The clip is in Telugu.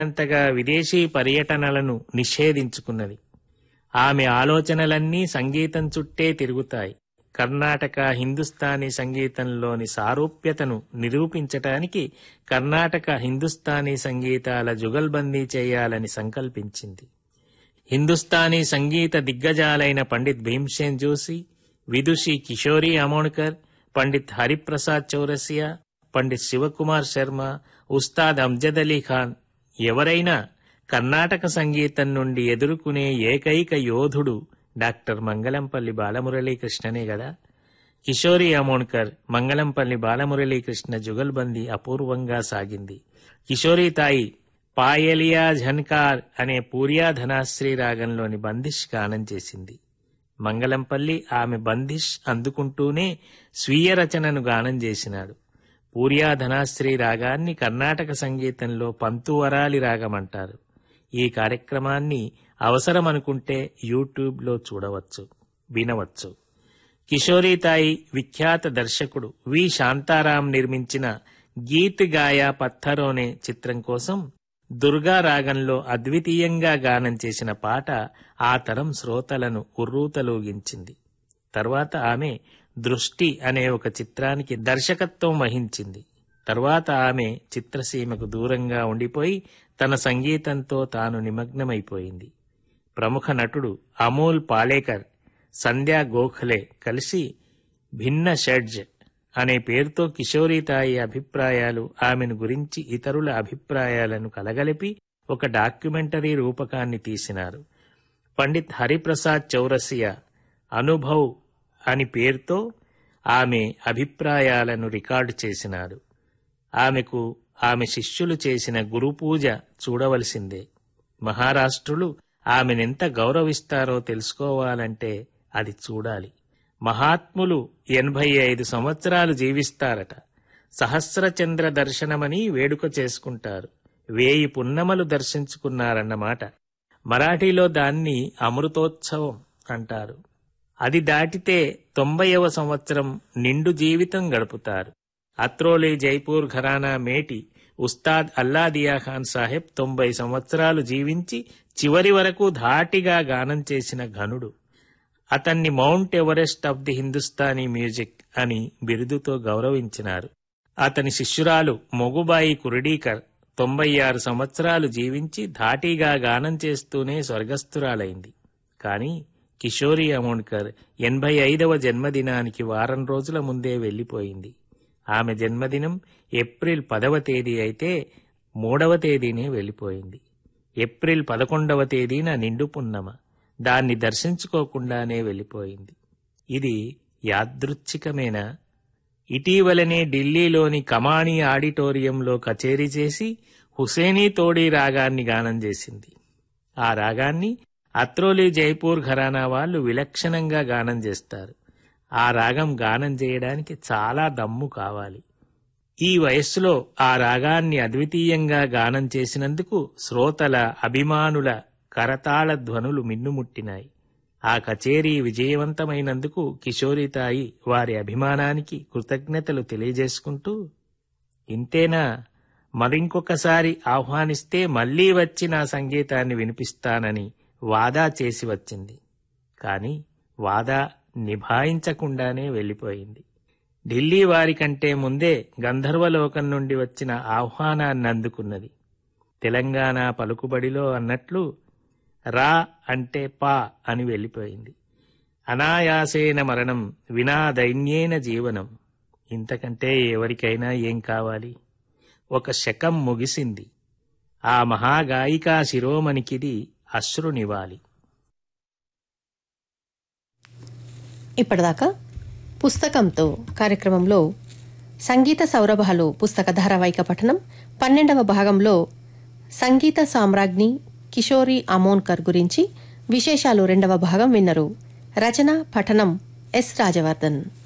అంతగా విదేశీ పర్యటనలను నిషేధించుకున్నది ఆమె ఆలోచనలన్నీ సంగీతం చుట్టే తిరుగుతాయి కర్ణాటక హిందుస్థానీ సంగీతంలోని సారూప్యతను నిరూపించటానికి కర్ణాటక హిందుస్థానీ సంగీతాల జుగల్బందీ చేయాలని సంకల్పించింది హిందుస్థానీ సంగీత దిగ్గజాలైన పండిత్ భీమ్సేన్ జోషి విదుషి కిషోరి అమోణ్కర్ పండిత్ హరిప్రసాద్ చౌరసియా పండిత్ శివకుమార్ శర్మ ఉస్తాద్ అమ్జద్ అలీ ఖాన్ ఎవరైనా కర్ణాటక సంగీతం నుండి ఎదుర్కొనే ఏకైక యోధుడు డాక్టర్ మంగళంపల్లి బాలమురళీకృష్ణనే గదా కిషోరి అమోణ్కర్ మంగళంపల్లి బాలమురళీకృష్ణ జుగల్బందీ అపూర్వంగా సాగింది కిషోరి తాయి పాయలియా ఝన్కార్ అనే పూర్యా ధనాశ్రీ రాగంలోని బందిష్ గానం చేసింది మంగళంపల్లి ఆమె బందిష్ అందుకుంటూనే స్వీయ రచనను గానం చేసినాడు పూర్యా ధనాశ్రీ రాగాన్ని కర్ణాటక సంగీతంలో పంతువరాలి రాగమంటారు ఈ కార్యక్రమాన్ని అవసరమనుకుంటే యూట్యూబ్లో చూడవచ్చు వినవచ్చు కిషోరీ తాయి విఖ్యాత దర్శకుడు వి శాంతారాం నిర్మించిన గీత్ గాయా పత్థరోనే చిత్రం కోసం దుర్గా రాగంలో అద్వితీయంగా గానం చేసిన పాట ఆ తరం శ్రోతలను ఉర్రూతలూగించింది తర్వాత ఆమె దృష్టి అనే ఒక చిత్రానికి దర్శకత్వం వహించింది తర్వాత ఆమె చిత్రసీమకు దూరంగా ఉండిపోయి తన సంగీతంతో తాను నిమగ్నమైపోయింది ప్రముఖ నటుడు అమోల్ పాలేకర్ సంధ్యా గోఖలే కలిసి భిన్న షడ్జ్ అనే పేరుతో కిషోరీతాయి అభిప్రాయాలు ఆమెను గురించి ఇతరుల అభిప్రాయాలను కలగలిపి ఒక డాక్యుమెంటరీ రూపకాన్ని తీసినారు పండిత్ హరిప్రసాద్ చౌరసియా అనుభవ్ అని పేరుతో ఆమె అభిప్రాయాలను రికార్డు చేసినాడు ఆమెకు ఆమె శిష్యులు చేసిన గురుపూజ చూడవలసిందే మహారాష్ట్రులు ఆమెనెంత గౌరవిస్తారో తెలుసుకోవాలంటే అది చూడాలి మహాత్ములు ఎనభై ఐదు సంవత్సరాలు జీవిస్తారట సహస్రచంద్ర దర్శనమని వేడుక చేసుకుంటారు వేయి పున్నమలు దర్శించుకున్నారన్నమాట మరాఠీలో దాన్ని అమృతోత్సవం అంటారు అది దాటితే తొంభైవ సంవత్సరం నిండు జీవితం గడుపుతారు అత్రోలి జైపూర్ ఘరానా మేటి ఉస్తాద్ అల్లాదియా ఖాన్ సాహెబ్ తొంభై సంవత్సరాలు జీవించి చివరి వరకు ధాటిగా గానం చేసిన ఘనుడు అతన్ని Mount Everest of the Hindustani music అని బిరుదుతో గౌరవించినారు అతని శిష్యురాలు మొగుబాయి కురడీకర్ తొంభై ఆరు సంవత్సరాలు జీవించి ధాటిగా గానం చేస్తూనే స్వర్గస్థురాలైంది కాని కిషోరి అమోణ్కర్ ఎనభై ఐదవ జన్మదినానికి వారం రోజుల ముందే వెళ్లిపోయింది ఆమె జన్మదినం ఏప్రిల్ పదవ తేదీ అయితే మూడవ తేదీనే వెళ్ళిపోయింది ఏప్రిల్ పదకొండవ తేదీన నిండు పున్నమ దాన్ని దర్శించుకోకుండానే వెళ్ళిపోయింది ఇది యాదృచ్ఛికమేనా ఇటీవలనే ఢిల్లీలోని కమానీ ఆడిటోరియంలో కచేరీ చేసి హుసేనీ తోడీ రాగాన్ని గానం చేసింది ఆ రాగాన్ని అత్రోలి జైపూర్ ఘరానా వాళ్ళు విలక్షణంగా గానం చేస్తారు ఆ రాగం గానం చేయడానికి చాలా దమ్ము కావాలి ఈ వయస్సులో ఆ రాగాన్ని అద్వితీయంగా గానం చేసినందుకు శ్రోతల అభిమానుల కరతాళ ధ్వనులు మిన్నుముట్టినాయి ఆ కచేరీ విజయవంతమైనందుకు కిషోరితాయి వారి అభిమానానికి కృతజ్ఞతలు తెలియజేసుకుంటూ ఇంతేనా మరింకొకసారి ఆహ్వానిస్తే మళ్లీ వచ్చి నా సంగీతాన్ని వినిపిస్తానని వాదా చేసి వచ్చింది కాని వాదా నిభాయించకుండానే వెళ్ళిపోయింది ఢిల్లీ వారి కంటే ముందే గంధర్వలోకం నుండి వచ్చిన ఆహ్వానాన్ని అందుకున్నది తెలంగాణ పలుకుబడిలో అన్నట్లు రా అంటే పా అని వెళ్ళిపోయింది అనాయాసేన మరణం వినా దైన్యేన జీవనం ఇంతకంటే ఎవరికైనా ఏం కావాలి ఒక శకం ముగిసింది ఆ మహాగాయికా శిరోమణికిది అశ్రునివాలి ఇప్పటిదాకా పుస్తకంతో కార్యక్రమంలో సంగీత సౌరభాలు పుస్తక ధారావాహిక పఠనం పన్నెండవ భాగంలో సంగీత సామ్రాజ్ఞి కిషోరి అమోన్కర్ గురించి విశేషాలు రెండవ భాగం విన్నరు రచన పఠనం ఎస్ రాజవర్ధన్